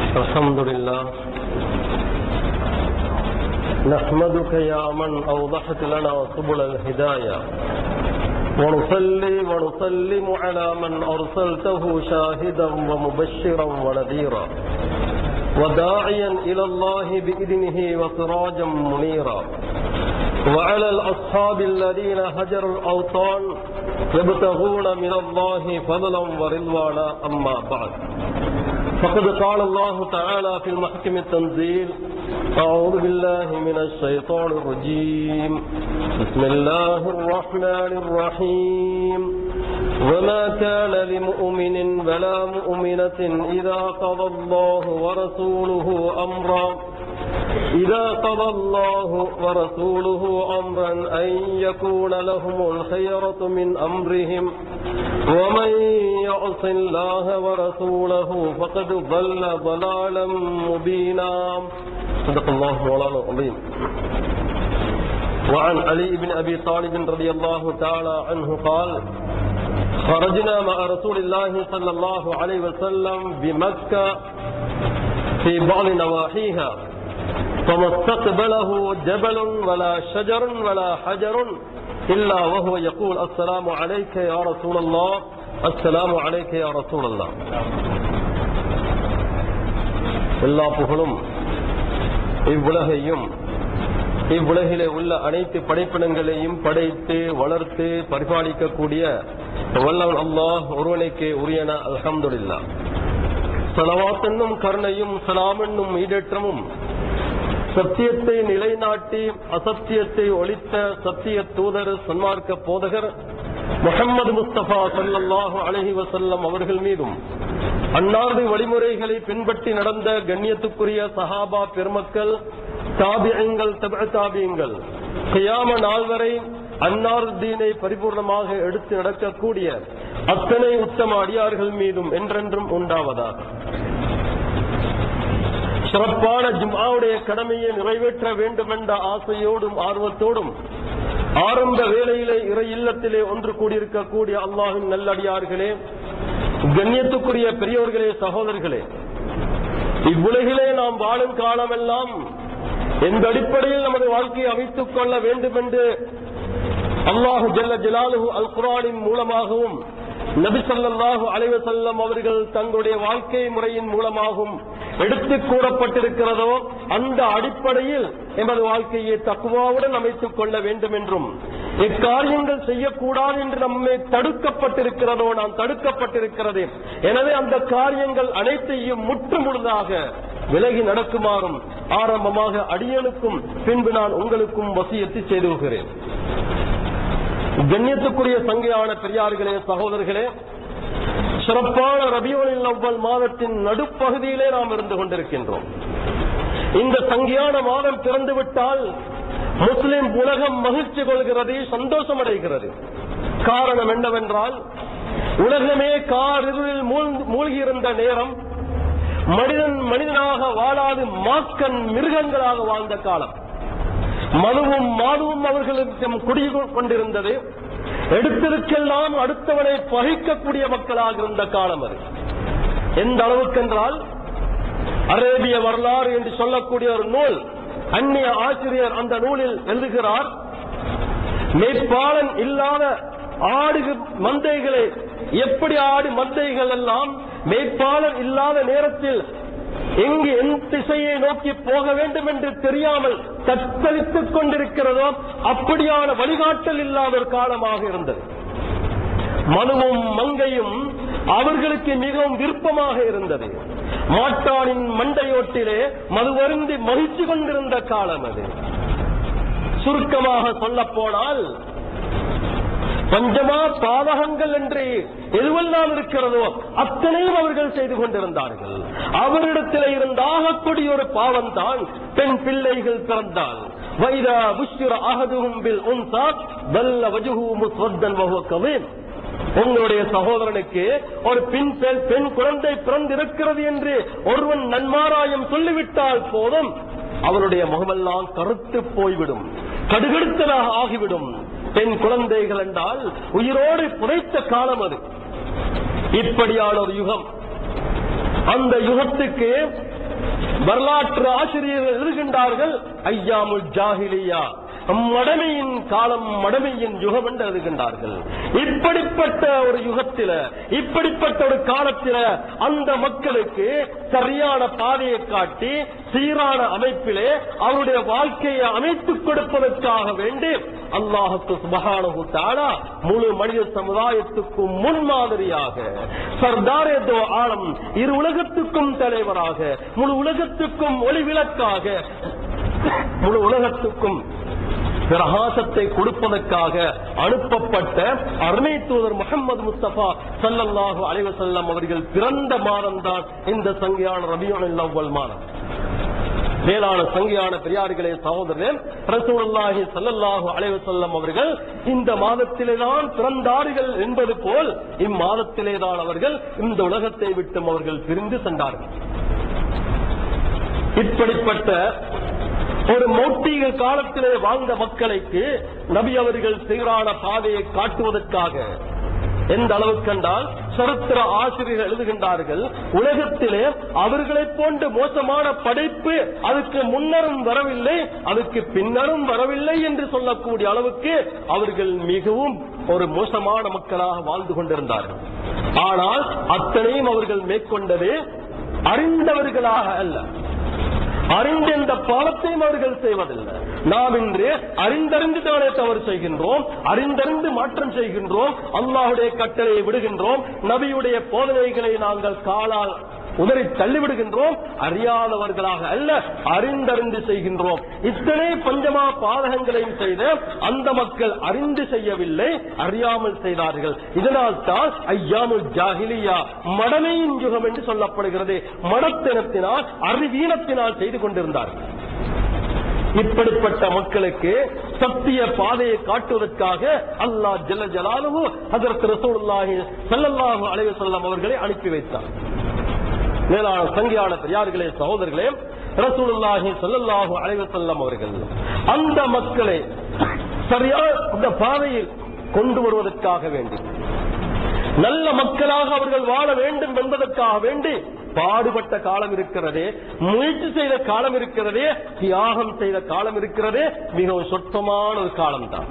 الحمد لله نحمدك يا من أوضحت لنا سبل الهداية ونصلي ونسلم على من أرسلته شاهدا ومبشرا ونذيرا وداعيا إلى الله بإذنه وسراجا منيرا وعلى الأصحاب الذين هجروا الأوطان يبتغون من الله فضلا ورضوانا أما بعد فقد قال الله تعالى في المحكم التنزيل أعوذ بالله من الشيطان الرجيم بسم الله الرحمن الرحيم وما كان لمؤمن ولا مؤمنة إذا قضى الله ورسوله أمرا إذا قضى الله ورسوله أمرا أن يكون لهم الخيرة من أمرهم ومن يعص الله ورسوله فقد ضل ضلالا مبينا صدق الله مولانا العظيم وعن علي بن أبي طالب رضي الله تعالى عنه قال خرجنا مع رسول الله صلى الله عليه وسلم بمكة في بعض نواحيها فما استقبله جبل ولا شجر ولا حجر إلا وهو يقول السلام عليك يا رسول الله السلام عليك يا رسول الله எல்லா புகழும் இவ்வுலகையும் இவ்வுலகிலே உள்ள அனைத்து படைப்பினங்களையும் படைத்து வளர்த்து பரிபாலிக்கக்கூடிய வல்லவன் அல்லாஹ் ஒருவனுக்கு உரியன அல்ஹம்துலில்லா சலவாத் என்னும் கருணையும் சலாம் என்னும் ஈடேற்றமும் சத்தியத்தை நிலைநாட்டி அசத்தியத்தை ஒழித்த சத்திய தூதர் சன்மார்க்க போதகர் முகமது முஸ்தபா சல்லாஹு அலஹி வசல்லம் அவர்கள் மீதும் அன்னாரது வழிமுறைகளை பின்பற்றி நடந்த கண்ணியத்துக்குரிய சஹாபா பெருமக்கள் தாபியங்கள் தாபியங்கள் கியாம நாள் வரை அன்னார் தீனை பரிபூர்ணமாக எடுத்து நடக்கக்கூடிய அத்தனை உத்தம அடியார்கள் மீதும் என்றென்றும் உண்டாவதாக சிறப்பான ஜும்மாவுடைய கடமையை நிறைவேற்ற வேண்டும் என்ற ஆசையோடும் ஆர்வத்தோடும் ஆரம்ப வேளையிலே இறை இல்லத்திலே ஒன்று கூடியிருக்கக்கூடிய அல்லாஹின் நல்லடியார்களே கண்ணியத்துக்குரிய பெரியவர்களே சகோதரர்களே இவ்வுலகிலே நாம் வாழும் காலமெல்லாம் எந்த அடிப்படையில் நமது வாழ்க்கையை அமைத்துக் கொள்ள வேண்டும் என்று அல்லாஹு ஜல்ல ஜலாலுஹு அல் குரானின் மூலமாகவும் நபி சொல்லாஹு அலைவசல்லம் அவர்கள் தங்களுடைய வாழ்க்கை முறையின் மூலமாகவும் எடுத்து கூறப்பட்டிருக்கிறதோ அந்த அடிப்படையில் எமது வாழ்க்கையை தக்குவாவுடன் அமைத்துக் கொள்ள வேண்டும் என்றும் இக்காரியங்கள் செய்யக்கூடாது என்று நம்மை தடுக்கப்பட்டிருக்கிறதோ நாம் தடுக்கப்பட்டிருக்கிறது எனவே அந்த காரியங்கள் அனைத்தையும் முற்று முழுதாக விலகி நடக்குமாறும் ஆரம்பமாக அடியனுக்கும் பின்பு நான் உங்களுக்கும் வசியத்தை செய்து கொள்கிறேன் கண்ணியத்துக்குரிய சங்கையான பெரியார்களே சகோதரர்களே சிறப்பான ரபியோனில் அவ்வள் மாதத்தின் நடுப்பகுதியிலே நாம் இருந்து கொண்டிருக்கின்றோம் இந்த சங்கியான மாதம் திறந்துவிட்டால் முஸ்லிம் உலகம் மகிழ்ச்சி கொள்கிறது சந்தோஷம் அடைகிறது காரணம் என்னவென்றால் உலகமே காரிருளில் மூழ்கி இருந்த நேரம் மனிதன் மனிதனாக வாழாது மாக்கன் மிருகங்களாக வாழ்ந்த காலம் மனுவும் மாதுவும் அவர்களுக்கு குடிய கொண்டிருந்தது எடுத்திருக்கெல்லாம் அடுத்தவனை பகைக்கக்கூடிய மக்களாக இருந்த காலம் அது எந்த அளவுக்கென்றால் அரேபிய வரலாறு என்று சொல்லக்கூடிய ஒரு நூல் அந்நிய ஆசிரியர் அந்த நூலில் எழுதுகிறார் மேற்பாளன் இல்லாத ஆடு மந்தைகளை எப்படி ஆடு மந்தைகள் எல்லாம் மேற்பாளர் இல்லாத நேரத்தில் எங்கு என் திசையை நோக்கி போக வேண்டும் என்று தெரியாமல் தத்தளித்துக் கொண்டிருக்கிறதோ அப்படியான வழிகாட்டல் இல்லாத ஒரு காலமாக இருந்தது மனுவும் மங்கையும் அவர்களுக்கு மிகவும் விருப்பமாக இருந்தது மாட்டானின் மண்டையோட்டிலே மதுவருந்தி மகிழ்ச்சி கொண்டிருந்த காலம் அது சுருக்கமாக சொல்ல போனால் பஞ்சமா பாவகங்கள் என்று எதுவெல்லாம் இருக்கிறதோ அத்தனையும் அவர்கள் செய்து கொண்டிருந்தார்கள் அவரிடத்தில் இருந்த ஆகக்கூடிய ஒரு பாவம் தான் பெண் பிள்ளைகள் பிறந்தால் வைதா புஷ்டிர அகதுகும் பில் உன்சா வல்ல வஜுகு முஸ்வத்தன் வகுக்கவேன் உங்களுடைய சகோதரனுக்கு ஒரு பெண் பெண் குழந்தை பிறந்திருக்கிறது என்று ஒருவன் நன்மாராயம் சொல்லிவிட்டால் போதும் அவருடைய முகமெல்லாம் கருத்து போய்விடும் கடுகடுத்தலாக ஆகிவிடும் பெண் குழந்தைகள் என்றால் உயிரோடு புதைத்த காலம் அது இப்படியான ஒரு யுகம் அந்த யுகத்துக்கு வரலாற்று ஆசிரியர்கள் எழுதுகின்றார்கள் ஐயாமுல் ஜாஹிலியா மடமையின் காலம் மடமையின் யுகம் என்று எழுதுகின்றார்கள் இப்படிப்பட்ட ஒரு யுகத்தில இப்படிப்பட்ட ஒரு காலத்தில அந்த மக்களுக்கு சரியான பாதையை காட்டி சீரான அமைப்பிலே அவருடைய வாழ்க்கையை அமைத்துக் கொடுப்பதற்காக வேண்டி அல்லாஹுக்கு சுபஹானஹு தஆலா முழு மனித சமுதாயத்துக்கும் முன்மாதிரியாக சர்தாரே தோ ஆலம் இரு உலகத்துக்கும் தலைவராக முழு உலகத்துக்கும் ஒளிவிளக்காக முழு உலகத்துக்கும் பிரகாசத்தை கொடுப்பதற்காக அனுப்பப்பட்ட அருமை தூதர் முகமது முஸ்தபா சல்லல்லாஹு அலைஹி வஸல்லம் அவர்கள் பிறந்த மாதம்தான் இந்த சங்கியான ரபியுல் அவ்வல் மாதம் மேலான சங்கியான பெரியார்களே சகோதரர்களே ரசூலுல்லாஹி ஸல்லல்லாஹு அலைஹி வஸல்லம் அவர்கள் இந்த மாதத்திலே தான் பிறந்தார்கள் என்பது போல் இம்மாதத்திலே தான் அவர்கள் இந்த உலகத்தை விட்டும் அவர்கள் பிரிந்து சென்றார்கள் இப்படிப்பட்ட ஒரு மௌட்டிக காலத்திலே வாழ்ந்த மக்களுக்கு நபி அவர்கள் சீரான பாதையை காட்டுவதற்காக எந்த அளவுக்கு என்றால் சரித்திர ஆசிரியர்கள் எழுதுகின்றார்கள் உலகத்திலே அவர்களைப் போன்ற மோசமான படைப்பு அதுக்கு முன்னரும் வரவில்லை அதுக்கு பின்னரும் வரவில்லை என்று சொல்லக்கூடிய அளவுக்கு அவர்கள் மிகவும் ஒரு மோசமான மக்களாக வாழ்ந்து கொண்டிருந்தார்கள் ஆனால் அத்தனையும் அவர்கள் மேற்கொண்டது அறிந்தவர்களாக அல்ல அறிந்த இந்த பாவத்தையும் அவர்கள் செய்வதில்லை நாம் இன்று அறிந்தறிந்து தானே தவறு செய்கின்றோம் அறிந்தறிந்து மாற்றம் செய்கின்றோம் அல்லாஹுடைய கட்டளையை விடுகின்றோம் நபியுடைய போதனைகளை நாங்கள் காலால் உதறி தள்ளிவிடுகின்றோம் அறியாதவர்களாக அல்ல அறிந்தறிந்து செய்கின்றோம் இத்தனை பஞ்சமா பாதகங்களையும் செய்த அந்த மக்கள் அறிந்து செய்யவில்லை அறியாமல் செய்தார்கள் இதனால் தான் ஐயாமுல் ஜாஹிலியா மடமையின் யுகம் என்று சொல்லப்படுகிறது மடத்தினத்தினால் அறிவீனத்தினால் செய்து கொண்டிருந்தார்கள் இப்படிப்பட்ட மக்களுக்கு சத்திய பாதையை காட்டுவதற்காக அல்லாஹ் ஜல்ல ஜலாலுஹு ஹஜரத் ரசூலுல்லாஹி ஸல்லல்லாஹு அலைஹி வஸல்லம் அவர்களை அனுப்பி வைத்தார் மேலான சங்கியான பெரியார்களே சகோதரர்களே ரசூலுல்லாஹி ஸல்லல்லாஹு அலைஹி வஸல்லம் அவர்கள் அந்த மக்களை சரியான அந்த பாதையில் கொண்டு வருவதற்காக வேண்டி நல்ல மக்களாக அவர்கள் வாழ வேண்டும் என்பதற்காக வேண்டி பாடுபட்ட காலம் இருக்கிறதே முயற்சி செய்த காலம் இருக்கிறதே தியாகம் செய்த காலம் இருக்கிறதே மிகவும் சொற்பமான ஒரு காலம்தான்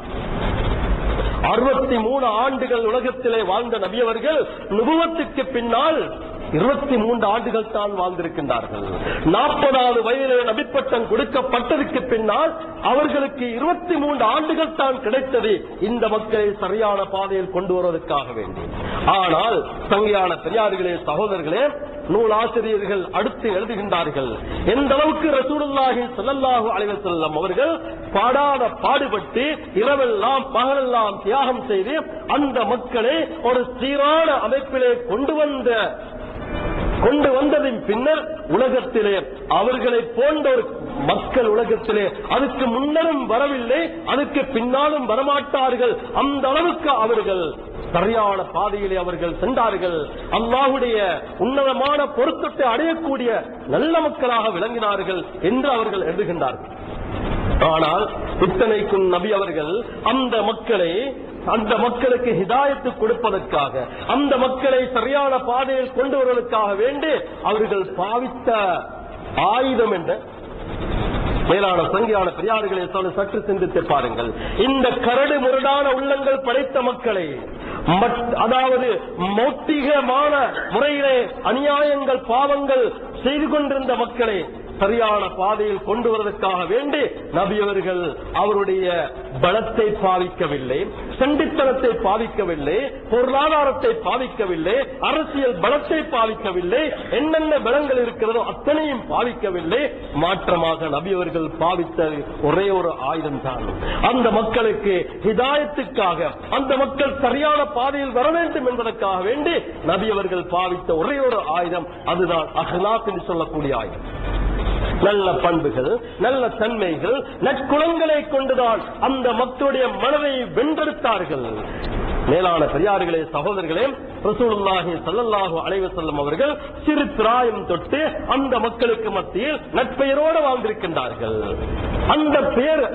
அறுபத்தி மூணு ஆண்டுகள் உலகத்திலே வாழ்ந்த நபியவர்கள் நுபுவத்துக்கு பின்னால் இருபத்தி மூன்று ஆண்டுகள் தான் வாழ்ந்திருக்கின்றார்கள் நாற்பதாவது வயதிலே நபிப்பட்டம் கொடுக்கப்பட்டதற்கு பின்னால் அவர்களுக்கு இருபத்தி மூன்று ஆண்டுகள் தான் கிடைத்தது இந்த மக்களை சரியான பாதையில் கொண்டு வருவதற்காக வேண்டி ஆனால் சங்கையான பெரியார்களே சகோதரர்களே நூலாசிரியர்கள் அடுத்து எழுதுகின்றார்கள் எந்த அளவுக்கு ரசூலுல்லாஹி ஸல்லல்லாஹு அலைஹி வஸல்லம் அவர்கள் பாடாத பாடுபட்டு இரவெல்லாம் பகலெல்லாம் தியாகம் செய்து அந்த மக்களை ஒரு சீரான அமைப்பிலே கொண்டு வந்த கொண்டு வந்ததின் பின்னர் உலகத்திலே அவர்களை போன்ற ஒரு மக்கள் உலகத்திலே அதுக்கு முன்னரும் வரவில்லை அதுக்கு பின்னாலும் வரமாட்டார்கள் அந்த அளவுக்கு அவர்கள் சரியான பாதையிலே அவர்கள் சென்றார்கள் அல்லாஹுடைய உன்னதமான பொருத்தத்தை அடையக்கூடிய நல்ல மக்களாக விளங்கினார்கள் என்று அவர்கள் எழுதுகின்றார்கள் ஆனால் இத்தனைக்கும் நபி அவர்கள் அந்த மக்களை அந்த மக்களுக்கு ஹிதாயத்து கொடுப்பதற்காக அந்த மக்களை சரியான பாதையில் கொண்டு வருவதற்காக வேண்டி அவர்கள் பாவித்த ஆயுதம் என்ற மேலான சங்கியான பெரியார்களை சொல்ல சற்று சிந்தித்து பாருங்கள் இந்த கரடு முரடான உள்ளங்கள் படைத்த மக்களை மத்- அதாவது மௌட்டிகமான முறையிலே அநியாயங்கள் பாவங்கள் செய்து கொண்டிருந்த மக்களை சரியான பாதையில் கொண்டு வருவதற்காக வேண்டி நபியவர்கள் அவருடைய பலத்தை பாவிக்கவில்லை செண்டித்தனத்தை பாவிக்கவில்லை பொருளாதாரத்தை பாவிக்கவில்லை அரசியல் பலத்தை பாவிக்கவில்லை என்னென்ன பலங்கள் இருக்கிறதோ அத்தனையும் பாவிக்கவில்லை மாற்றமாக நபியவர்கள் பாவித்த ஒரே ஒரு ஆயுதம் தான் அந்த மக்களுக்கு ஹிதாயத்துக்காக அந்த மக்கள் சரியான பாதையில் வர வேண்டும் என்பதற்காக வேண்டி நபியவர்கள் பாவித்த ஒரே ஒரு ஆயுதம் அதுதான் அஹ்லாக் என்று சொல்லக்கூடிய ஆயுதம் நல்ல பண்புகள் நல்ல தன்மைகள் நற்குணங்களை கொண்டுதான் அந்த மக்களுடைய மனதை வென்றெடுத்தார்கள் மேலான பெரியார்களே சகோதரர்களே ரசூலுல்லாஹி ஸல்லல்லாஹு அலைஹி வஸல்லம் அவர்கள் சிறு பிராயம் தொட்டு அந்த மக்களுக்கு மத்தியில் நட்பெயரோடு வாழ்ந்திருக்கின்றார்கள் அந்த பெயர்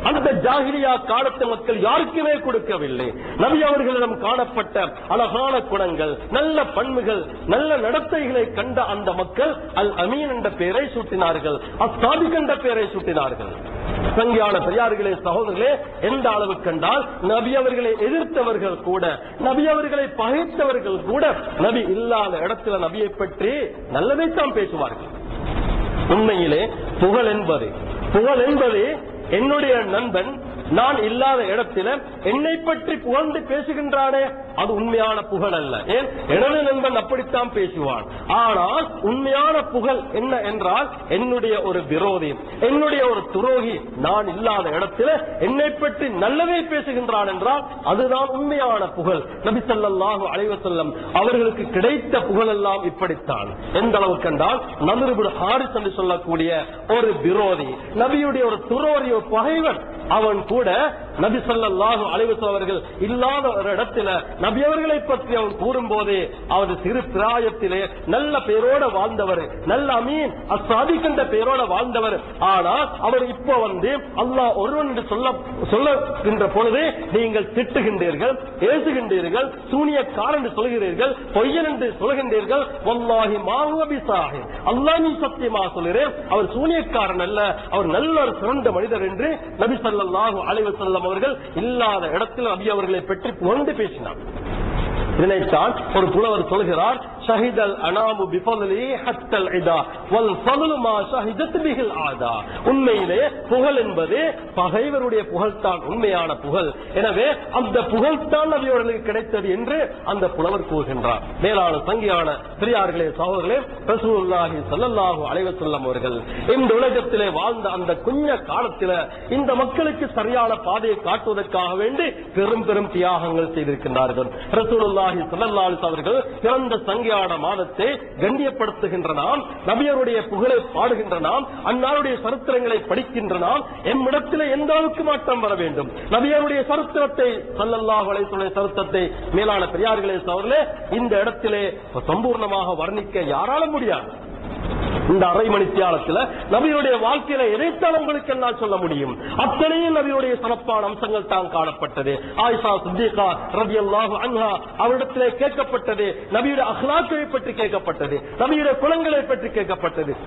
அந்த ஜாகிலியா காலத்து மக்கள் யாருக்குமே கொடுக்கவில்லை நபி அவர்களிடம் காணப்பட்ட அழகான குணங்கள் நல்ல பண்புகள் நல்ல நடத்தைகளை கண்ட அந்த மக்கள் அல் அமீன் என்ற பெயரை சூட்டினார்கள் அஸ்தாபிக் என்ற பெயரை சூட்டினார்கள் சங்கியான பெரியார்களே சகோதரர்களே எந்த அளவு கண்டால் நபி அவர்களை எதிர்த்தவர்கள் கூட நபி அவர்களை பகைத்தவர்கள் கூட நபி இல்லாத இடத்துல நபியை பற்றி நல்லதைத்தான் பேசுவார்கள் உண்மையிலே புகழ் என்பது புகழ் என்பது என்னுடைய நண்பன் நான் இல்லாத இடத்துல என்னை பற்றி புகழ்ந்து பேசுகின்றானே அது உண்மையான புகழ் அல்ல ஏன் எனது நண்பன் அப்படித்தான் பேசுவான் ஆனால் உண்மையான புகழ் என்ன என்றால் என்னுடைய ஒரு விரோதி என்னுடைய ஒரு துரோகி நான் இல்லாத இடத்துல என்னை பற்றி நல்லதை பேசுகின்றான் என்றால் அதுதான் உண்மையான புகழ் நபி ஸல்லல்லாஹு அலைஹி வஸல்லம் அவர்களுக்கு கிடைத்த புகழ் எல்லாம் இப்படித்தான் எந்த அளவு கண்டால் நமிருபுல் ஹாரிஸ் என்று சொல்லக்கூடிய ஒரு விரோதி நபியுடைய ஒரு துரோரி ஒரு பகைவன் அவன் கூட நபி ஸல்லல்லாஹு அலைஹி வஸல்லம் அவர்கள் இல்லாத ஒரு இடத்துல நபி அவர்களை பற்றி அவன் கூறும்போது அவர் சிறு பிராயத்திலே நல்ல பெயரோட வாழ்ந்தவர் நல்ல அமீன் அசாதிக் என்ற பெயரோட வாழ்ந்தவர் ஆனால் அவர் இப்போ வந்து அல்லாஹ் ஒருவன் என்று சொல்ல சொல்லுகின்ற பொழுது நீங்கள் திட்டுகின்றீர்கள் ஏசுகின்றீர்கள் சூனியக்காரன் என்று சொல்கிறீர்கள் பொய்யன் என்று சொல்கின்றீர்கள் வல்லாஹி மாஹுவபி சாஹிப் அல்லாஹ் நீ சத்தியமா சொல்கிறேன் அவர் சூனியக்காரன் அல்ல அவர் நல்ல ஒரு சிறந்த மனிதர் என்று நபி ஸல்லல்லாஹு அலைஹி வஸல்லம் அவர்கள் இல்லாத இடத்தில் நபி அவர்களை பற்றி புகழ்ந்து பேசினார் இதனைத்தான் ஒரு புலவர் சொல்கிறார் ஷஹிதல் அனாமு பிஃபலி ஹத்தல் இதா வல் ஃபலு மா ஷஹிதத் பிஹில் ஆதா உண்மையிலே புகழ் என்பது பகைவருடைய புகழ்தான் உண்மையான புகழ் எனவே அந்த புகழ்தான் நபியவர்களுக்கு கிடைத்தது என்று அந்த புலவர் கூறுகின்றார் மேலான சங்கியான பெரியார்களே சகோதரர்களே ரசூலுல்லாஹி ஸல்லல்லாஹு அலைஹி வஸல்லம் அவர்கள் இந்த உலகத்திலே வாழ்ந்த அந்த குஞ்ச காலத்தில இந்த மக்களுக்கு சரியான பாதையை காட்டுவதற்காக வேண்டி பெரும் பெரும் தியாகங்கள் செய்திருக்கின்றார்கள் ரசூலுல்லாஹி ஸல்லல்லாஹு அலைஹி அவர்கள் பிறந்த சங்கியான மாதத்தை கண்ணியப்படுத்துகின்ற நாம் நபியருடைய புகழை பாடுகின்ற நாம் அன்னாருடைய சரித்திரங்களை படிக்கின்ற நாம் எம்மிடத்திலே எந்த அளவுக்கு மாற்றம் வர வேண்டும் நபியருடைய சரித்திரத்தை ஸல்லல்லாஹு அலைஹி வஸல்லம் சரித்திரத்தை மேலான பெரியார்களே அவர்களே இந்த இடத்திலே சம்பூர்ணமாக வர்ணிக்க யாரால முடியாது இந்த அரை மணி தியாலத்துல நபியுடைய வாழ்க்கையில எதைத்தான் உங்களுக்கு என்னால் சொல்ல முடியும் அத்தனையும் நபியுடைய சிறப்பான அம்சங்கள் தான் காணப்பட்டது ஆயிஷா சித்திகா ரவி அல்லாஹு அன்ஹா அவரிடத்திலே கேட்கப்பட்டது நபியுடைய அஹ்லாக்கை பற்றி கேட்கப்பட்டது நபியுடைய குலங்களை பற்றி கேட்கப்பட்டது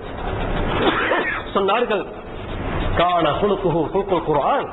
சொன்னார்கள் காண குலுக்குஹு குலுக்குல் குர்ஆன்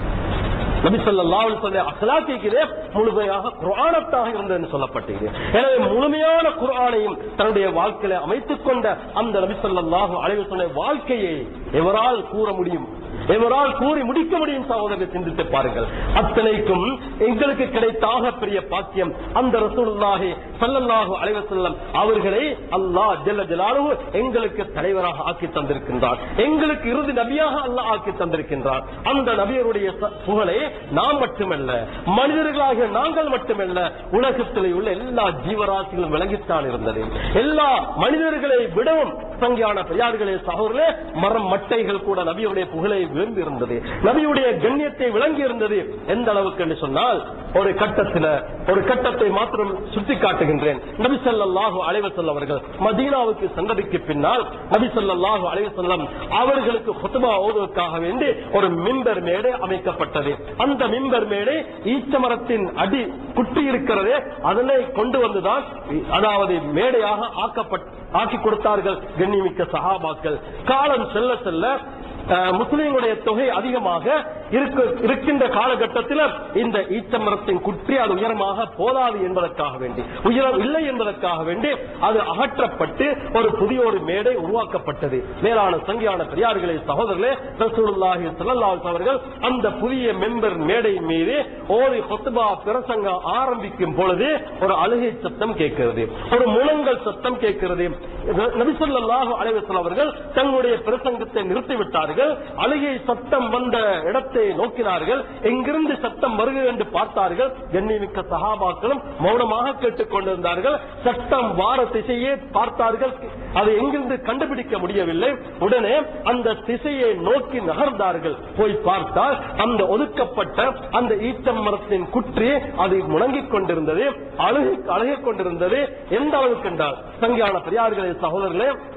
நபி ஸல்லல்லாஹு அலைஹி வஸல்லம் அக்லாக்கிலே முழுமையாக குர்ஆனத்தாக இருந்தது சொல்லப்பட்டது எனவே முழுமையான குர்ஆனையும் தன்னுடைய வாழ்க்கையில அமைத்துக் கொண்ட அந்த நபி ஸல்லல்லாஹு அலைஹி வஸல்லம் வாழ்க்கையை எவரால் கூற முடியும் எவரால் கூறி முடிக்க முடியும் சகோதரர்கள் சிந்தித்து பாருங்கள் அத்தனைக்கும் எங்களுக்கு கிடைத்தாக பெரிய பாக்கியம் அந்த ரசூலுல்லாஹி ஸல்லல்லாஹு அலைஹி வஸல்லம் அவர்களை அல்லாஹ் ஜல்ல ஜலாலுஹு எங்களுக்கு தலைவராக ஆக்கி தந்திருக்கின்றார் எங்களுக்கு இறுதி நபியாக அல்லாஹ் ஆக்கி தந்திருக்கின்றார் அந்த நபியருடைய ச- புகழை நாம் மட்டுமல்ல மனிதர்களாகிய நாங்கள் மட்டுமல்ல உலகத்தில் உள்ள எல்லா ஜீவராசிகளும் விளங்கித்தான் இருந்தது எல்லா மனிதர்களை விடவும் சங்கியான பெரியார்களே சகோதரர்களே மரம் மட்டைகள் கூட நபியுடைய புகழை விரும்பி இருந்தது நபியுடைய கண்ணியத்தை விளங்கி இருந்தது எந்த அளவுக்கு என்று சொன்னால் ஒரு கட்டத்தில் ஒரு கட்டத்தை மாத்திரம் சுட்டி காட்டுகின்றேன் நபி ஸல்லல்லாஹு அலைஹி வஸல்லம் அவர்கள் மதீனாவுக்கு சென்றதுக்கு பின்னால் நபி ஸல்லல்லாஹு அலைஹி வஸல்லம் அவர்களுக்கு ஹுத்பா ஓதுவதற்காக வேண்டி ஒரு மிம்பர் மேடை அமைக்கப்பட்டது அந்த மிம்பர் மேடை ஈச்சமரத்தின் அடி குட்டி இருக்கிறதே அதனை கொண்டு வந்துதான் அதாவது மேடையாக ஆக்கப்பட் ஆக்கி கொடுத்தார்கள் கண்ணிமிக்க சஹாபாக்கள் காலம் செல்ல செல்ல அஹ், முஸ்லிம்களுடைய தொகை அதிகமாக இருக்க- இருக்கின்ற காலகட்டத்தில் இந்த ஈச்சமரத்தின் குற்றி அது உயரமாக போதாது என்பதற்காக வேண்டி உயரம் இல்லை என்பதற்காக வேண்டி அது அகற்றப்பட்டு ஒரு புதிய ஒரு மேடை உருவாக்கப்பட்டது மேலான சங்கியான பெரியார்களே சகோதரர்களே ரசூலுல்லாஹி ஸல்லல்லாஹு அலைஹி அவர்கள் அந்த புதிய மெம்பர் மேடை மீது ஓதி ஹுத்பா பிரசங்கம் ஆரம்பிக்கும் பொழுது ஒரு அழுகை சத்தம் கேட்கிறது ஒரு முழங்கல் சத்தம் கேட்கிறது நபி ஸல்லல்லாஹு அலைஹி வஸல்லம் அவர்கள் தங்களுடைய பிரசங்கத்தை நிறுத்திவிட்டார்கள் அழுகை சத்தம் வந்த இடத்தை நோக்கினார்கள் எங்கிருந்து சத்தம் வருகிறது என்று பார்த்தார்கள் கண்ணிமிக்க சஹாபாக்களும் மௌனமாக கேட்டுக் கொண்டிருந்தார்கள் சத்தம் வார திசையே பார்த்தார்கள் அதை எங்கிருந்து கண்டுபிடிக்க முடியவில்லை உடனே அந்த திசையை நோக்கி நகர்ந்தார்கள் போய் பார்த்தால் அந்த ஒதுக்கப்பட்ட அந்த ஈச்சம் மரத்தின் குற்றி அது முழங்கிக் கொண்டிருந்தது அழுகி அழுகிக் கொண்டிருந்தது எந்த அளவுக்கு என்றால் சங்கியான பெரியார்களே சகோதரர்களே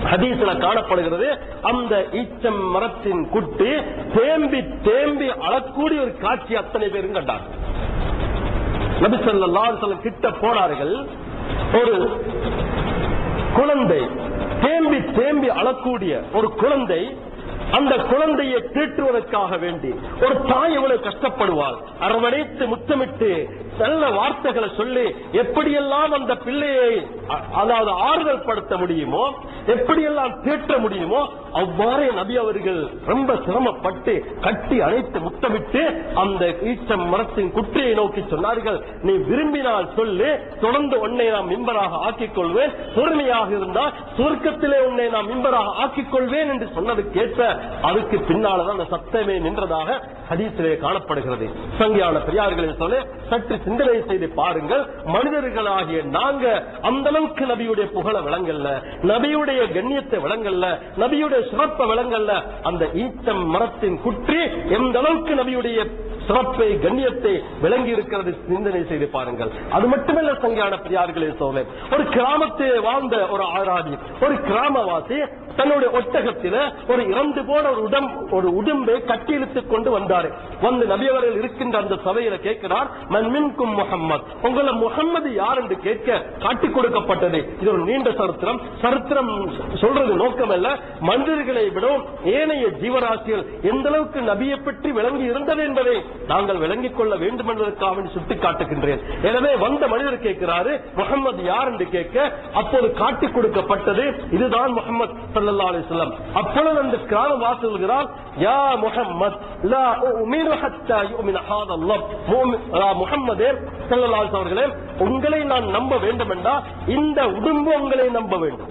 ஹதீஸ்ல காணப்படுகிறது அந்த ஈச்சம் மரத்தின் குட்டி தேம்பி தேம்பி அழக்கூடிய ஒரு காட்சி அத்தனை பேரும் கண்டார் நபி ஸல்லல்லாஹு அலைஹி வஸல்லம் கிட்ட போனார்கள் ஒரு குழந்தை தேம்பி தேம்பி அழக்கூடிய ஒரு குழந்தை அந்த குழந்தையை தீட்டுவதற்காக வேண்டி ஒரு தாய் எவ்வளவு கஷ்டப்படுவாள் அரவணைத்து முத்தமிட்டு நல்ல வார்த்தைகளை சொல்லி எப்படியெல்லாம் அந்த பிள்ளையை அ- அதாவது ஆறுதல் படுத்த முடியுமோ எப்படியெல்லாம் தேற்ற முடியுமோ அவ்வாறே நபி அவர்கள் ரொம்ப சிரமப்பட்டு கட்டி அணைத்து முத்தமிட்டு அந்த ஈச்சம் மரத்தின் குற்றியை நோக்கி சொன்னார்கள் நீ விரும்பினால் சொல்லு தொடர்ந்து உன்னை நாம் மிம்பராக ஆக்கிக் கொள்வேன் பொறுமையாக இருந்தால் சுருக்கத்திலே உன்னை நாம் மிம்பராக ஆக்கிக் கொள்வேன் என்று சொன்னதுக்கேற்ப அதுக்கு பின்னால்தான் அந்த சத்தமே நின்றதாக ஹதீஸிலே காணப்படுகிறது சங்கியான பெரியார்களின் சொல்ல சற்று சிந்தனை செய்து பாருங்கள் மனிதர்களாகிய நாங்க அந்த அளவுக்கு நபியுடைய புகழ விளங்கல்ல நபியுடைய கண்ணியத்தை விளங்கல்ல நபியுடைய சிறப்பை விளங்கல்ல அந்த ஈச்சம் மரத்தின் குற்றி எந்த அளவுக்கு நபியுடைய சிறப்பை கண்ணியத்தை விளங்கி இருக்கிறது சிந்தனை செய்து பாருங்கள் அது மட்டுமல்ல சங்கியான பெரியார்களே சோழன் ஒரு கிராமத்தில் வாழ்ந்த ஒரு ஆராதி ஒரு கிராமவாசி தன்னுடைய ஒட்டகத்தில ஒரு இறந்து போன ஒரு உடம் ஒரு உடும்பை கட்டி இழுத்துக் கொண்டு வந்தாரு வந்து நபி அவர்கள் இருக்கின்ற அந்த சபையில கேட்கிறார் மன் மின்கும் முஹம்மத் உங்களை முகம்மது யார் என்று கேட்க காட்டிக் கொடுக்கப்பட்டது இது ஒரு நீண்ட சரித்திரம் சரித்திரம் சொல்றது நோக்கமல்ல மனிதர்களை விடவும் ஏனைய ஜீவராசிகள் எந்த அளவுக்கு நபியை பற்றி விளங்கி இருந்தது என்பதை நாங்கள் விளங்கிக் கொள்ள வேண்டும் என்பதற்காக வேண்டி சுட்டிக் காட்டுகின்றேன் எனவே வந்த மனிதர் கேட்கிறாரு முகம்மது யார் என்று கேட்க அப்போது காட்டிக் கொடுக்கப்பட்டது இதுதான் முகமது ஸல்லல்லாஹு அலைஹி வஸல்லம் அப்பொழுது அந்த கிராமவாசி சொல்கிறார் யா முஹம்மத் லா உமினு ஹத்தா யுமின ஹாதல்லாஹ் முஹம்ம- ஆ, முஹம்மதே ஸல்லல்லாஹு அலைஹி அவர்களே உங்களை நான் நம்ப வேண்டும் என்றால் இந்த உடும்பு உங்களை நம்ப வேண்டும்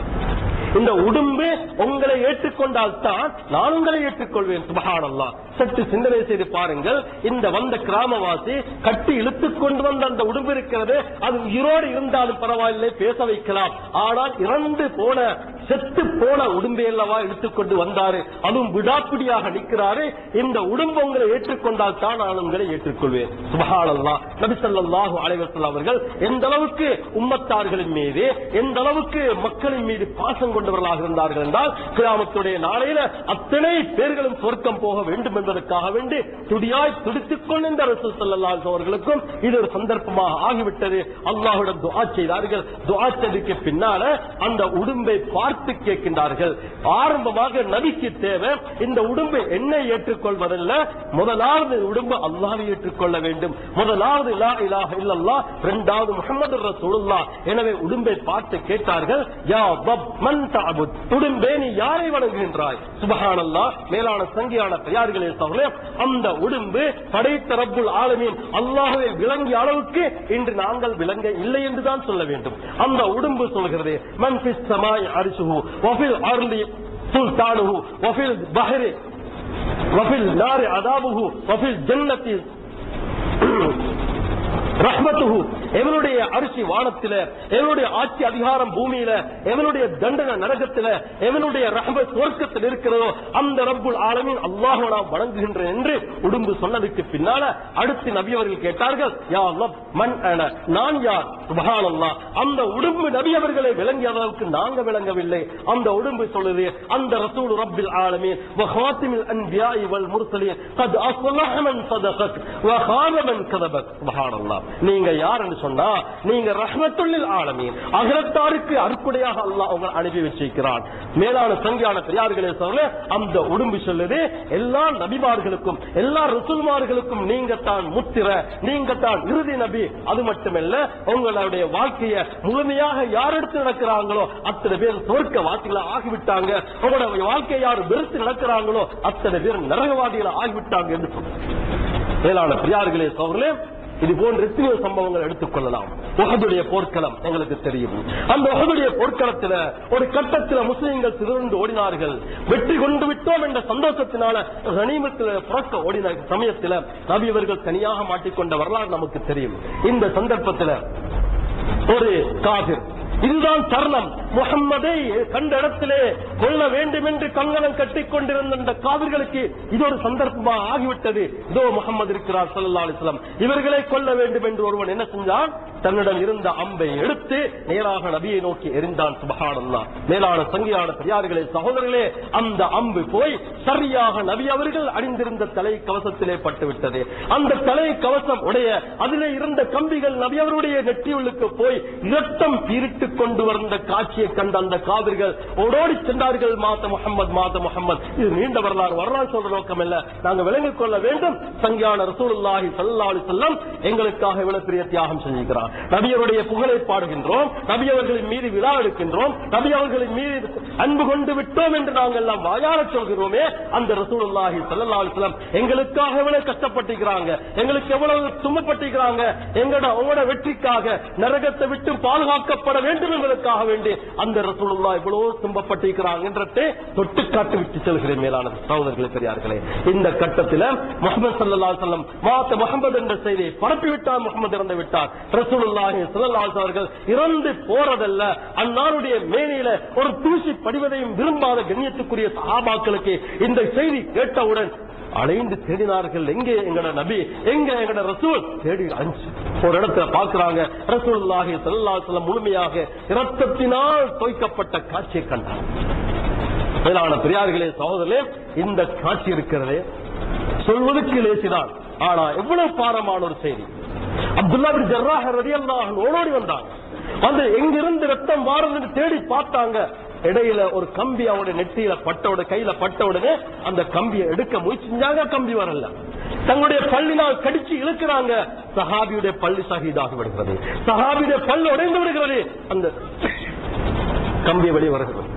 இந்த உடும்பு உங்களை ஏற்றுக்கொண்டால் தான் நான் உங்களை ஏற்றுக்கொள்வேன் சுபஹானல்லாஹ் சற்று சிந்தனை செய்து பாருங்கள் இந்த வந்த கிராமவாசி கட்டி இழுத்துக் கொண்டு வந்த அந்த உடும்பு இருக்கிறது அது உயிரோடு இருந்தாலும் பரவாயில்லை பேச வைக்கலாம் ஆனால் இறந்து போன செத்து போன உடும்பை அல்லவா இழுத்துக் கொண்டு வந்தாரு அதுவும் விடாப்பிடியாக நிற்கிறாரு இந்த உடும்பு உங்களை ஏற்றுக்கொண்டால் தான் நான் உங்களை ஏற்றுக்கொள்வேன் சுபஹானல்லாஹ் நபி ஸல்லல்லாஹு அலைஹி வஸல்லம் அவர்கள் எந்த அளவுக்கு உம்மத்தார்களின் மீது எந்த அளவுக்கு மக்களின் மீது பாசம் கொண்டவர்களாக இருந்தார்கள் என்றால் கிராமத்துடைய நாளையில அத்தனை பேர்களும் சொர்க்கம் போக வேண்டும் என்பதற்காக வேண்டி துடியாய் துடித்துக் கொண்டிருந்த ரசூல் ஸல்லல்லாஹு அலைஹி அவர்களுக்கும் இது ஒரு சந்தர்ப்பமாக ஆகிவிட்டது அல்லாஹ்விடம் துஆ செய்தார்கள் துஆ செய்ததுக்கு பின்னால அந்த உடும்பை பார்த்து கேட்கின்றார்கள் ஆரம்பமாக நபிக்கு தேவை இந்த உடும்பை என்னை ஏற்றுக்கொள்வதல்ல முதலாவது உடும்பு அல்லாஹ்வை ஏற்றுக்கொள்ள வேண்டும் முதலாவது லா இலாஹ இல்லல்லாஹ் இரண்டாவது முஹம்மது ரசூலுல்லாஹ் எனவே உடும்பை பார்த்து கேட்டார்கள் யா ரப் மன் தஅபுத் உடும்பே நீ யாரை வணங்குகின்றாய் சுபஹானல்லாஹ் மேலான சங்கியான பெரியார்களே சகோதரே அந்த உடும்பு படைத்த ரப்புல் ஆலமீன் அல்லாஹ்வை விளங்கிய அளவுக்கு இன்று நாங்கள் விளங்க இல்லை என்றுதான் சொல்ல வேண்டும் அந்த உடும்பு சொல்கிறது மன் ஃபிஸ் ஸமாய் அர்ஷுஹு வஃபில் அர்லி சுல்தானுஹு வஃபில் பஹரி வஃபில் நாரி அதாபுஹு வஃபில் ஜன்னத்தி ரஹ்மத்துஹு எவனுடைய அரிசி வானத்தில எவனுடைய ஆட்சி அதிகாரம் பூமியில எவனுடைய தண்டனை நரகத்தில எவனுடைய ரஹ்ம சுவர்க்கத்தில் இருக்கிறதோ அந்த ரப்புல் ஆலமீன் அல்லாஹ் நாம் வணங்குகின்றேன் என்று உடும்பு சொன்னதுக்கு பின்னால அடுத்து நபி அவர்கள் கேட்டார்கள் யா ரப் மன் அன நான் யார் சுபஹானல்லாஹ் அந்த உடும்பு நபி அவர்களை விளங்கிய அளவுக்கு நாங்க விளங்கவில்லை அந்த உடும்பு சொல்லுது அந்த ரசூல் ரப்பில் ஆலமீன் وخاتم الانبياء والمرسلين قد اصلح من صدقك وخاب من كذبك سبحان الله நீங்க யார் என்று சொன்னா நீங்க ரஹ்மத்துல்லில் ஆலமீன் அகலத்தாருக்கு அற்புடையாக அல்லாஹ் உங்களை அனுப்பி வச்சிருக்கிறான் மேலான சங்கியான பெரியார்களே சொல்ல அந்த உடும்பு சொல்லுது எல்லா நபிமார்களுக்கும் எல்லா ரசூல்மார்களுக்கும் நீங்க தான் முத்திர நீங்க தான் இறுதி நபி அது மட்டுமல்ல உங்களுடைய வாழ்க்கையை முழுமையாக யார் எடுத்து நடக்கிறாங்களோ அத்தனை பேர் சொர்க்க வாசிகளா ஆகிவிட்டாங்க உங்களுடைய வாழ்க்கையை யார் வெறுத்து நடக்கிறாங்களோ அத்தனை பேர் நரகவாதிகளா ஆகிவிட்டாங்க என்று சொன்னார். மேலான பெரியார்களே சோழர்களே இது போன்ற எத்தனையோ சம்பவங்கள் எடுத்துக்கொள்ளலாம் உகதுடைய போர்க்களம் எங்களுக்கு தெரியும் அந்த உகதுடைய போர்க்களத்துல ஒரு கட்டத்துல முஸ்லிம்கள் சிறுந்து ஓடினார்கள் வெற்றி கொண்டு விட்டோம் என்ற சந்தோஷத்தினால கனிமத்தில் புறக்க ஓடின சமயத்துல நபி அவர்கள் தனியாக மாட்டிக்கொண்ட வரலாறு நமக்கு தெரியும் இந்த சந்தர்ப்பத்துல ஒரு காதிர் இதுதான் தருணம் முகம்மதை கண்ட இடத்திலே கொள்ள வேண்டும் என்று கங்கணம் கட்டிக் கொண்டிருந்த இந்த காவிர்களுக்கு இது ஒரு சந்தர்ப்பமாக ஆகிவிட்டது இதோ முகம்மது இருக்கிறார் ஸல்லல்லாஹு அலைஹி வஸல்லம் இவர்களை கொல்ல வேண்டும் என்று ஒருவன் என்ன செஞ்சான் தன்னிடம் இருந்த அம்பை எடுத்து நேராக நபியை நோக்கி எரிந்தான் சுபஹானல்லா மேலான சங்கியான பெரியார்களே சகோதரர்களே அந்த அம்பு போய் சரியாக நபி அவர்கள் அணிந்திருந்த தலை கவசத்திலே பட்டுவிட்டது அந்த தலை கவசம் உடைய அதிலே இருந்த கம்பிகள் நபி அவருடைய நெற்றியுள்ளுக்கு போய் இரத்தம் பீரிட்டுக் கொண்டு வந்த காட்சியை கண்ட அந்த காவிர்கள் ஓடோடி சென்றார்கள் மாத்த முகமது மாத்த முகமது இது நீண்ட வரலாறு வரலாறு சொல்ற நோக்கம் இல்ல நாங்க விளங்கிக் கொள்ள வேண்டும் சங்கியான ரசூலுல்லாஹி ஸல்லல்லாஹு அலைஹி வஸல்லம் எங்களுக்காக இவ்வளவு பெரிய தியாகம் செஞ்சிருக்கிறார் நபியவருடைய புகழை பாடுகின்றோம் நபி அவர்களின் மீது விழா எடுக்கின்றோம் நபி அவர்களின் மீது அன்பு கொண்டு விட்டோம் என்று நாங்கள் எல்லாம் வாயார சொல்கிறோமே அந்த ரசூலுல்லாஹி ஸல்லல்லாஹு அலைஹி வஸல்லம் எங்களுக்காக எவ்வளவு கஷ்டப்பட்டிருக்கிறாங்க எங்களுக்கு எவ்வளவு துன்பப்பட்டிருக்கிறாங்க எங்களோட உங்களோட வெற்றிக்காக நரகத்தை விட்டு பாதுகாக்கப்பட வேண்டும் என்பதற்காக வேண்டி அந்த ரசூலுல்லா இவ்வளவு துன்பப்பட்டிருக்கிறாங்க என்றதை தொட்டு காட்டி விட்டு செல்கிறேன் மேலான சகோதரர்களே பெரியார்களே இந்த கட்டத்தில் முகமது சல்லா சொல்லம் மாத்த முகமது என்ற செய்தியை பரப்பி விட்டார் முகமது இறந்து விட்டார் ரசூலுல்லாஹி ஸல்லல்லாஹு அலைஹி அவர்கள் இறந்து போறதல்ல அன்னாருடைய மேனியில ஒரு தூசி படிவதையும் விரும்பாத கண்ணியத்துக்குரிய சஹாபாக்களுக்கு இந்த செய்தி கேட்டவுடன் அலைந்து தேடினார்கள் எங்கே எங்கட நபி எங்க எங்கட ரசூல் தேடி அஞ்சு ஒரு இடத்துல பார்க்கிறாங்க ரசூலுல்லாஹி ஸல்லல்லாஹு அலைஹி வஸல்லம் முழுமையாக இரத்தத்தினால் தோய்க்கப்பட்ட காட்சியை கண்டார் மேலான பெரியார்களே சகோதரர்களே இந்த காட்சி இருக்கிறதே சொல்வதற்கு லேசிதான் ஆனா எவ்வளவு பாரமான ஒரு செய்தி அப்துல்லா பின் ஜர்ராஹ் ரலியல்லாஹு அன்ஹு ஓடோடி வந்தாங்க வந்து எங்கிருந்து ரத்தம் வாருன்னு தேடி பார்த்தாங்க இடையில ஒரு கம்பி அவருடைய நெத்தியில பட்டவுட கையில பட்ட உடனே அந்த கம்பியை எடுக்க முயற்சி செஞ்சாங்க கம்பி வரல தங்களுடைய பள்ளினால் கடிச்சு இழுக்கிறாங்க சஹாபியுடைய பள்ளி சகிதாகி விடுகிறது சஹாபியுடைய பல்லு உடைந்து விடுகிறது அந்த கம்பி வெளியே வருகிறது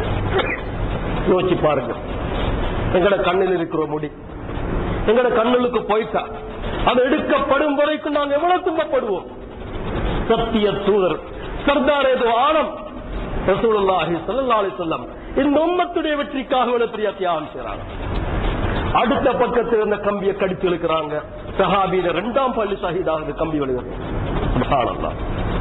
யோசிச்சு பாருங்க எங்கட கண்ணில் இருக்கிற முடி எங்கட கண்ணுக்கு போயிட்டா அது எடுக்கப்படும் வரைக்கும் நாங்க எவ்வளவு துன்பப்படுவோம் சத்திய தூதர் சர்தார் ஏதோ ஆனம் ரசூலுல்லாஹி ஸல்லல்லாஹு அலைஹி வஸல்லம் இந்த உம்மத்துடைய வெற்றிக்காக இவ்வளவு பெரிய தியாகம் செய்றாங்க அடுத்த பக்கத்தில் இருந்த கம்பியை கடித்து இழுக்கிறாங்க சஹாபியில இரண்டாம் பள்ளி ஷஹீதாக கம்பி வெளிவரும் சுப்ஹானல்லாஹ்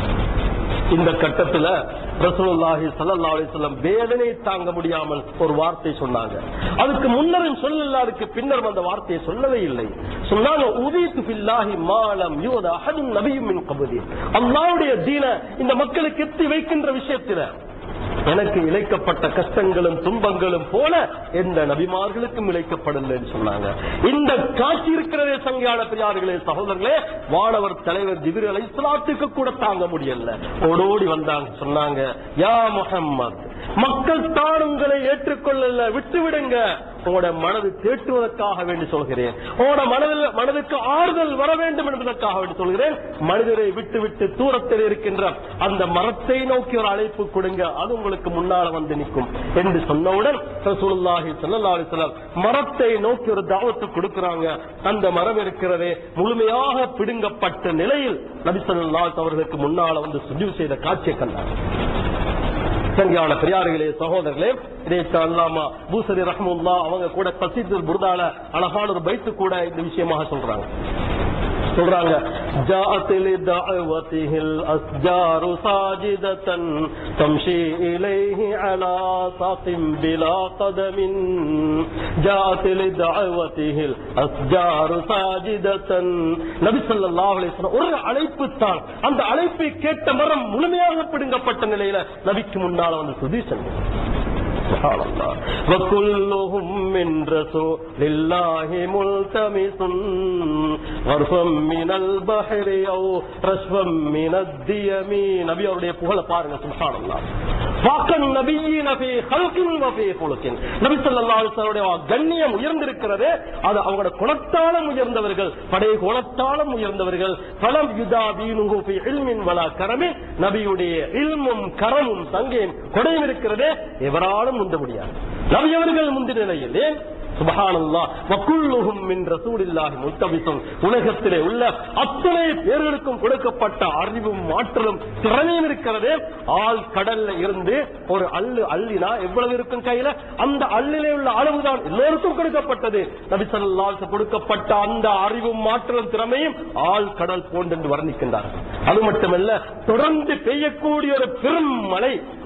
இந்த கட்டத்துல ரசூலுல்லாஹி ஸல்லல்லாஹு அலைஹி வஸல்லம் வேதனை தாங்க முடியாமல் ஒரு வார்த்தை சொன்னாங்க அதுக்கு முன்னரும் சொல்லல அதுக்கு பின்னர் அந்த வார்த்தையை சொல்லவே இல்லை சொன்னாங்க உதீத்து பில்லாஹி மாலம் யூத அஹதும் நபியும் மின் கபதி அல்லாஹ்வுடைய தீன இந்த மக்களுக்கு எத்தி வைக்கின்ற விஷயத்துல எனக்கு இழைக்கப்பட்ட கஷ்டங்களும் துன்பங்களும் போல எந்த நபிமார்களுக்கும் இழைக்கப்படலைன்னு சொன்னாங்க இந்த காட்சி இருக்கிறதே சங்கையான பெரியார்களே சகோதரர்களே வானவர் தலைவர் ஜிபிர் அலை இஸ்லாத்துக்கு கூட தாங்க முடியல ஓடோடி வந்தாங்க சொன்னாங்க யா முஹம்மத் மக்கள் தான் உங்களை ஏற்றுக்கொள்ளல விட்டு விடுங்க உங்களோட மனது தேட்டுவதற்காக வேண்டி சொல்கிறேன் உங்களோட மனதில் மனதுக்கு ஆறுதல் வர வேண்டும் என்பதற்காக வேண்டி சொல்கிறேன் மனிதரை விட்டு விட்டு தூரத்தில் இருக்கின்ற அந்த மரத்தை நோக்கி ஒரு அழைப்பு கொடுங்க அது உங்களுக்கு முன்னால வந்து நிற்கும் என்று சொன்னவுடன் ரசூலுல்லாஹி ஸல்லல்லாஹு அலைஹி வஸல்லம் மரத்தை நோக்கி ஒரு தாவத்து கொடுக்கறாங்க அந்த மரம் இருக்கிறதே முழுமையாக பிடுங்கப்பட்ட நிலையில் நபி ஸல்லல்லாஹு அலைஹி அவர்களுக்கு முன்னால வந்து சுஜூ செய்த காட்சியை கண்டார் சங்கியான பெரியார்களே சகோதரர்களே இதே அல்லாமா பூசரி ரஹமுல்லா அவங்க கூட கசீதுல் புர்தால அழகான ஒரு பைத்து கூட இந்த விஷயமாக சொல்றாங்க சொல்றாங்க ஜாஅத் லிதஅவதிஹில் அஸ்ஜாரு சாஜிதத்தன் தம்ஷி இலைஹி அலா சாகிம் பிலா கதமின் ஜாஅத் லிதஅவதிஹில் அஸ்ஜாரு சாஜிதத்தன் நபி ஸல்லல்லாஹு அலைஹி வஸல்லம் ஒரு அழைப்பு தான் அந்த அழைப்பை கேட்ட மரம் முழுமையாக பிடுங்கப்பட்ட நிலையில நபிக்கு முன்னால வந்து சுதி سبحان الله وكلهم من رسول الله ملتمس غرفا من البحر او رشفا من الديم நபி அவருடைய புகழ பாருங்க சுப்ஹான் அல்லாஹ் வாக்கன் நபியின் ஃபீ ஹல்கின் வ ஃபீ குலுகின் நபி ஸல்லல்லாஹு அலைஹி வஸல்லம் கண்ணியம் உயர்ந்திருக்கிறது அது அவங்களோட குணத்தாலும் உயர்ந்தவர்கள் படை குணத்தாலும் உயர்ந்தவர்கள் பலம் யுதாபீனுஹு ஃபீ இல்மின் வலா கரமின் நபியுடைய இல்மும் கரமும் சங்கையும் கொடையும் இருக்கிறதே எவராலும் முந்த முடியாது நபி அவர்கள் முந்தின நிலையில் ஏன் சுபஹானல்லாஹ் வகுல்லுஹும் மின் ரசூலில்லாஹி முத்தபிசும் உலகத்திலே உள்ள அத்தனை பேர்களுக்கும் கொடுக்கப்பட்ட அறிவும் ஆற்றலும் திறமையும் இருக்கிறதே ஆள் கடல்ல இருந்து ஒரு அள்ளு அள்ளினா எவ்வளவு இருக்கும் கையில அந்த அள்ளிலே உள்ள அளவுதான் எல்லோருக்கும் கொடுக்கப்பட்டது நபி ஸல்லல்லாஹு கொடுக்கப்பட்ட அந்த அறிவும் ஆற்றலும் திறமையும் ஆள் கடல் போன்றென்று வர்ணிக்கின்றார்கள் அது மட்டுமல்ல தொடர்ந்து பெய்யக்கூடிய ஒரு பெரும் மழை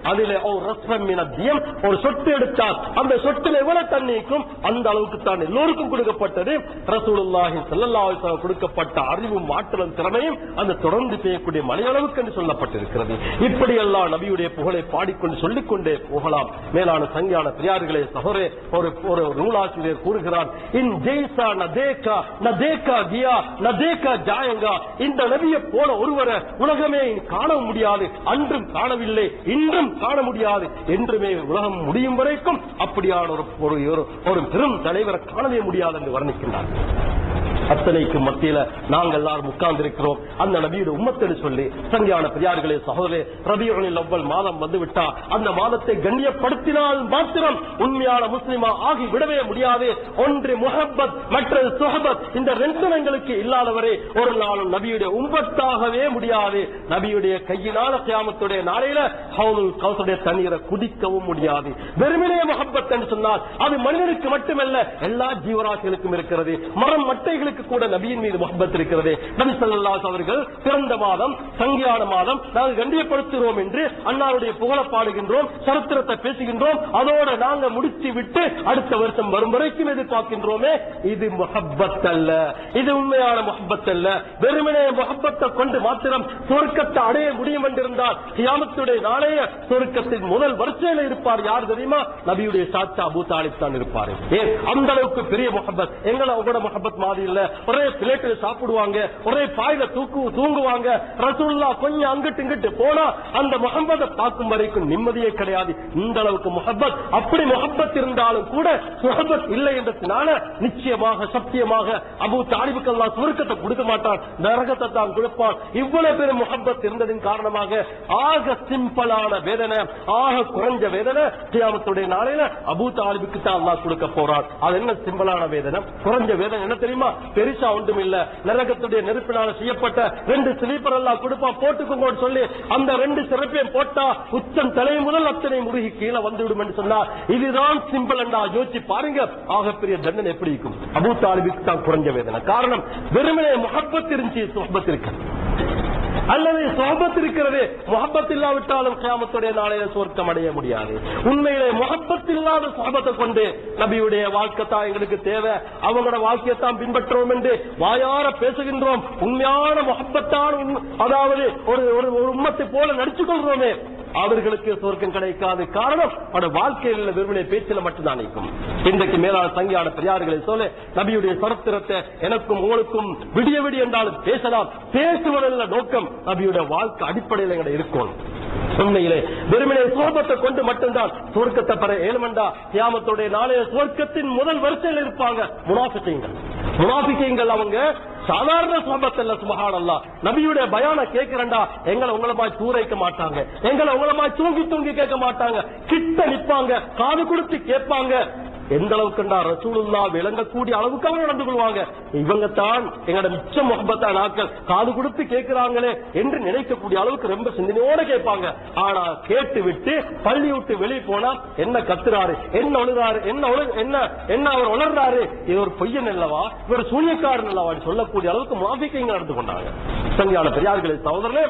அதிலே ஒரு ரஸ்மம் மினத்தியம் ஒரு சொட்டு எடுத்தால் அந்த சொட்டில் எவ்வளவு தண்ணிக்கும் அந்த அளவுக்கு தான் எல்லோருக்கும் கொடுக்கப்பட்டது ரசூலுல்லாஹி ஸல்லல்லாஹு அலைஹி வஸல்லம் கொடுக்கப்பட்ட அறிவும் ஆற்றலும் திறமையும் அந்த தொடர்ந்து செய்யக்கூடிய மலையளவுக்கு என்று சொல்லப்பட்டிருக்கிறது இப்படியெல்லாம் நபியுடைய புகழை பாடிக்கொண்டு சொல்லிக்கொண்டே போகலாம் மேலான சங்கியான பிரியார்களே சகோரே ஒரு ஒரு நூலாசிரியர் கூறுகிறார் இன் ஜெய்சா நதேகா நதேகா கியா நதேகா ஜாயங்கா இந்த நபியை போல ஒருவரை உலகமே காண முடியாது அன்றும் காணவில்லை இன்றும் காண முடியாது என்றுமே உலகம் முடியும் வரைக்கும் அப்படியான ஒரு ஒரு ஒரு- ஒரு பெரும் தலைவரை காணவே முடியாது என்று வர்ணிக்கின்றார் அத்தனைக்கு மத்தியில நாங்கள் எல்லாரும் உட்கார்ந்து இருக்கிறோம் அந்த நபியோட உம்மத்தெடு சொல்லி சங்கியான பெரியார்களே சகோதரே ரபியுனில் அவ்வள் மாதம் வந்து விட்டா அந்த மாதத்தை கண்ணியப்படுத்தினால் மாத்திரம் உண்மையான முஸ்லிமா ஆகி விடவே முடியாது ஒன்று முஹப்பத் மற்றது சுஹபத் இந்த ரெண்டு எங்களுக்கு இல்லாதவரை ஒரு நாளும் நபியுடைய உம்பத்தாகவே முடியாது நபியுடைய கையினால கியாமத்துடைய நாளையில ஹவுலுல் கௌசடைய தண்ணீரை குடிக்கவும் முடியாது வெறுமனே முஹப்பத் என்று சொன்னால் அது மனிதனுக்கு மட்டுமல்ல எல்லா ஜீவராசிகளுக்கும் இருக்கிறது மரம் மட்டைகளுக்கு கூட நபியின் மீது முகப்பத் இருக்கிறது நபி ஸல்லல்லாஹு அவர்கள் பிறந்த மாதம் சங்கியான மாதம் நாங்கள் கண்டியப்படுத்துகிறோம் என்று அன்னாருடைய புகழ பாடுகின்றோம் சரித்திரத்தை பேசுகின்றோம் அதோட நாங்க முடித்து விட்டு அடுத்த வருஷம் வரும் வரைக்கும் எதிர்பார்க்கின்றோமே இது முஹப்பத் அல்ல இது உண்மையான முஹப்பத் அல்ல வெறுமனே முஹப்பத்தை கொண்டு மாத்திரம் சொர்க்கத்தை அடைய முடியும் என்றிருந்தால் கியாமத்துடைய நாளைய சொர்க்கத்தின் முதல் வரிசையில் இருப்பார் யார் தெரியுமா நபியுடைய சாச்சா அபூ தாலிப் தான் இருப்பார் ஏன் அந்த அளவுக்கு பெரிய முஹப்பத் எங்களை உங்களோட முஹப்பத் மாதிரி இல்ல ஒரே பிளேட்டில் சாப்பிடுவாங்க ஒரே பாயில தூக்கு தூங்குவாங்க ரசூல்லா கொஞ்சம் அங்கிட்டு இங்கிட்டு போனா அந்த முகம்மதை பார்க்கும் வரைக்கும் நிம்மதியே கிடையாது இந்த அளவுக்கு முகப்பத் அப்படி முகப்பத் இருந்தாலும் கூட சுகபத் இல்லை என்றதுனால நிச்சயமாக சத்தியமாக அபு தாலிபுக்கு அல்லா சுருக்கத்தை கொடுக்க மாட்டான் நரகத்தை தான் கொடுப்பான் இவ்வளவு பெரிய முகப்பத் இருந்ததின் காரணமாக ஆக சிம்பிளான வேதனை ஆக குறைஞ்ச வேதனை கியாமத்துடைய நாளையில அபு தாலிபுக்கு தான் அல்லாஹ் கொடுக்க போறான் அது என்ன சிம்பிளான வேதனை குறைஞ்ச வேதனை என்ன தெரியுமா பெருசா ஒன்றும் இல்ல நரகத்துடைய நெருப்பினால செய்யப்பட்ட ரெண்டு ஸ்லீப்பர் எல்லாம் கொடுப்பான் போட்டுக்கோங்கன்னு சொல்லி அந்த ரெண்டு சிறப்பையும் போட்டா உச்சம் தலை முதல் அத்தனை முருகி கீழே வந்துவிடும் என்று சொன்னா இதுதான் சிம்பிள் என்றா யோசிச்சு பாருங்க ஆகப்பெரிய தண்டனை எப்படி இருக்கும் அபூ தாலிபுக்கு தான் குறைஞ்ச வேதனை காரணம் வெறுமனே முகப்பத் இருந்துச்சு சுகபத் இருக்கு அல்லது சொஹபத் இருக்கிறது முகப்பத் இல்லாவிட்டாலும் கியாமத்துடைய நாளையில சொர்க்கம் அடைய முடியாது உண்மையிலே முகப்பத் இல்லாத சொஹபத்தை கொண்டு நபியுடைய வாழ்க்கை தான் எங்களுக்கு தேவை அவங்களோட வாழ்க்கையை தான் பின்பற்றுவோம் என்று வாயார பேசுகின்றோம் உண்மையான முகப்பத்தான உண்மை- அதாவது ஒரு ஒரு ஒரு உம்மத்தை போல நடிச்சுக் கொள்றோமே அவர்களுக்கு சொர்க்கம் கிடைக்காது காரணம் அவருடைய வாழ்க்கையில் வெறுமனே பேச்சில மட்டும்தான் நிற்கும் இன்றைக்கு மேலான சங்கியான பெரியார்களை சொல்ல நபியுடைய சரித்திரத்தை எனக்கும் உங்களுக்கும் விடிய விடிய என்றாலும் பேசலாம் பேசுவதல்ல நோக்கம் நபியுடைய வாழ்க்கை அடிப்படையில் எங்களை இருக்கும் உண்மையிலே வெறுமனே சோபத்தை கொண்டு மட்டும்தான் சுவர்க்கத்தை பெற ஏழுமண்டா கியாமத்துடைய நாளைய சுவர்க்கத்தின் முதல் வரிசையில் இருப்பாங்க முனாஃபிக்கீங்கள் முனாஃபிக்கீங்கள் அவங்க சாதாரண சோபத்தல்ல சுபஹானல்லா நபியுடைய பயான கேட்கிறண்டா எங்களை உங்களை மாதிரி தூரைக்க மாட்டாங்க எங்களை உங்களை மாதிரி தூங்கி தூங்கி கேட்க மாட்டாங்க கிட்ட நிப்பாங்க காது கொடுத்து கேட்பாங்க எந்த அளவுக்குண்டா ரசூலுல்லா விளங்கக்கூடிய அளவுக்கு அவங்க நடந்து கொள்வாங்க இவங்க தான் எங்களோட மிச்ச முகப்பத்தா நாட்கள் காது கொடுத்து கேட்கிறாங்களே என்று நினைக்கக்கூடிய அளவுக்கு ரொம்ப சிந்தனையோட கேட்பாங்க ஆனா கேட்டு விட்டு பள்ளி விட்டு வெளியே போனா என்ன கத்துறாரு என்ன ஒழுறாரு என்ன ஒழு- என்ன என்ன அவர் உணர்றாரு இது ஒரு பொய்யன் அல்லவா இவர் சூனியக்காரன் அல்லவா சொல்லக்கூடிய அளவுக்கு முனாபிக்கை நடந்து கொண்டாங்க சங்கியான பெரியார்களே சகோதரர்களே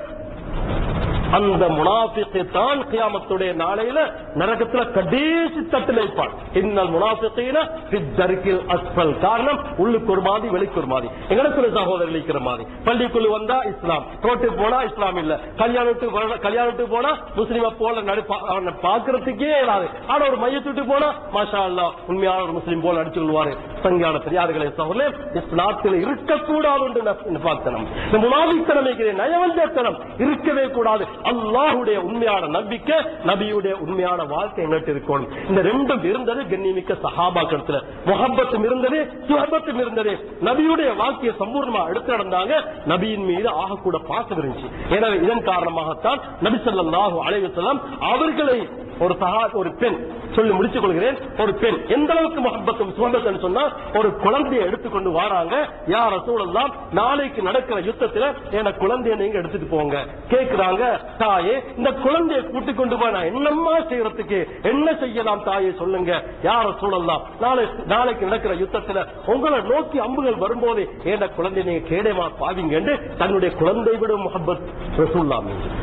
அந்த முனாஃபிக்கை தான் கியாமத்துடைய நாளையில நரகத்துல கடைசி தட்டில் வைப்பான் இன்னல் முனாஃபிக்கீன ஃபித்தர்கில் அஸ்ஃபல் காரணம் உள்ளுக்கு ஒரு மாதிரி வெளிக்கு ஒரு மாதிரி எங்களுக்கு சகோதரர்கள் இருக்கிற மாதிரி பள்ளிக்குள்ள வந்தா இஸ்லாம் ரோட்டுக்கு போனா இஸ்லாம் இல்ல கல்யாணத்துக்கு வர- கல்யாணத்துக்கு போனா முஸ்லிம போல நடிப்பா அவனை பாக்குறதுக்கே இயலாது ஆனா ஒரு மையத்துட்டு போனா மாஷா அல்லா உண்மையான ஒரு முஸ்லிம் போல நடிச்சு கொள்வாரு சங்கியான பெரியார்களே சகோதரே இஸ்லாத்தில் இருக்கக்கூடாது என்று நிப்பாத்தனம் இந்த முனாவித்தனம் இருக்கிற நயவஞ்சத்தனம் இருக்கவே கூடாது அல்லாஹுடைய உண்மையான நம்பிக்கை நபியுடைய உண்மையான வாழ்க்கை எங்கிட்ட இருக்கணும் இந்த ரெண்டும் இருந்தது கண்ணியமிக்க சஹாபாக்களத்துல முகப்பத்தும் இருந்தது சுகபத்தும் இருந்தது நபியுடைய வாழ்க்கையை சம்பூர்ணமா எடுத்து நடந்தாங்க நபியின் மீது ஆகக்கூட பாசம் இருந்துச்சு எனவே இதன் காரணமாகத்தான் நபி ஸல்லல்லாஹு அலைஹி வஸல்லம் அவர்களை ஒரு சகா ஒரு பெண் சொல்லி முடித்துக் கொள்கிறேன் ஒரு பெண் எந்த அளவுக்கு முகப்பத்தும் சுகபத்தும் சொன்னா ஒரு குழந்தையை எடுத்துக்கொண்டு வராங்க யார் ரசூலெல்லாம் நாளைக்கு நடக்கிற யுத்தத்துல என குழந்தைய நீங்க எடுத்துட்டு போங்க கேக்குறாங்க தாயே இந்த குழந்தையை கூட்டிக் கொண்டு போய் நான் என்னம்மா செய்யறதுக்கு என்ன செய்யலாம் தாயே சொல்லுங்க யார சூழலாம் நாளை நாளைக்கு நடக்கிற யுத்தத்துல உங்களை நோக்கி அம்புகள் வரும்போது ஏண்ட குழந்தை நீங்க கேடமா பாவீங்க என்று தன்னுடைய குழந்தை விட முகப்பத் ரசூல்லாம்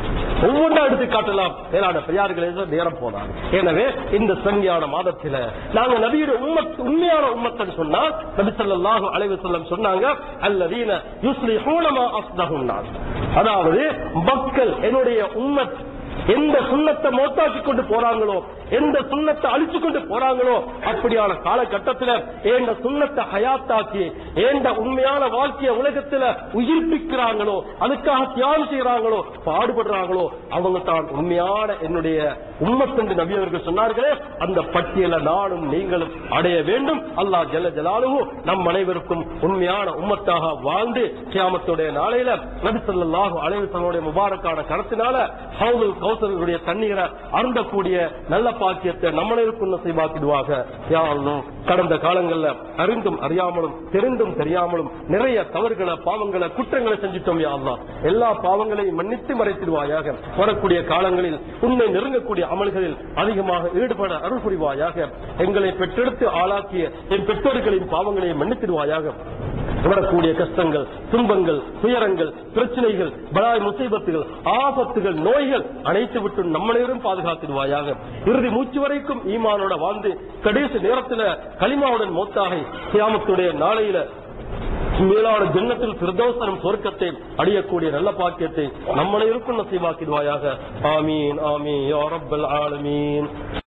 ஒவ்வொன்றா எடுத்து காட்டலாம் மேலான பெரியார்களே நேரம் போனார் எனவே இந்த சங்கியான மாதத்தில நாங்க நபியுடைய உம்மத் உண்மையான உம்மத்தன் சொன்னா நபி ஸல்லல்லாஹு அலைஹி வஸல்லம் சொன்னாங்க அல்லதீன யுஸ்லிஹூன மா அஸ்லஹுன்னாஸ் அதாவது மக்கள் என்னுடைய உம்மத் எந்த சுண்ணத்தை மோத்தாக்கி கொண்டு போறாங்களோ எந்த சுண்ணத்தை அழிச்சு கொண்டு போறாங்களோ அப்படியான காலகட்டத்தில் ஏண்ட சுண்ணத்தை ஹயாத்தாக்கி ஏண்ட உண்மையான வாழ்க்கைய உலகத்துல உயிர்ப்பிக்கிறாங்களோ அதுக்காக தியாகம் செய்யறாங்களோ பாடுபடுறாங்களோ அவங்க தான் உண்மையான என்னுடைய உம்மத்தென்று நபி அவர்கள் சொன்னார்களே அந்த பட்டியலை நானும் நீங்களும் அடைய வேண்டும் அல்லாஹ் ஜல்ல ஜலாலுஹு நம் அனைவருக்கும் உண்மையான உம்மத்தாக வாழ்ந்து கியாமத்துடைய நாளையில நபி ஸல்லல்லாஹு அலைஹி வஸல்லம் முபாரக்கான கருத்தினால ஹவுதுல் கௌசருடைய தண்ணீரை அருந்தக்கூடிய நல்ல பாக்கியத்தை நம்மளுக்கும் நசீபாக்கிடுவாக யா அல்லாஹ் கடந்த காலங்கள்ல அறிந்தும் அறியாமலும் தெரிந்தும் தெரியாமலும் நிறைய தவறுகளை பாவங்களை குற்றங்களை செஞ்சிட்டோம் யா அல்லாஹ் எல்லா பாவங்களையும் மன்னித்து மறைத்திடுவாயாக வரக்கூடிய காலங்களில் உன்னை நெருங்கக்கூடிய அமல்களில் அதிகமாக ஈடுபட அருள் புரிவாயாக எங்களை பெற்றெடுத்து ஆளாக்கிய என் பெற்றோர்களின் பாவங்களையும் மன்னித்திடுவாயாக வரக்கூடிய கஷ்டங்கள் துன்பங்கள் துயரங்கள் பிரச்சனைகள் பலாய் முசீபத்துகள் ஆபத்துகள் நோய்கள் அனைத்து விட்டு நம்மளையும் பாதுகாத்திடுவாயாக இறுதி மூச்சு வரைக்கும் ஈமானோட வாழ்ந்து கடைசி நேரத்துல களிமாவுடன் மோத்தாக கியாமத்துடைய நாளையில மேலான ஜன்னத்தில் பிரதோசனம் சொர்க்கத்தை அடையக்கூடிய நல்ல பாக்கியத்தை நம்மளை இருக்கும் நசீவாக்கிடுவாயாக ஆமீன் ஆமீன் யா ரப்பல் ஆலமீன்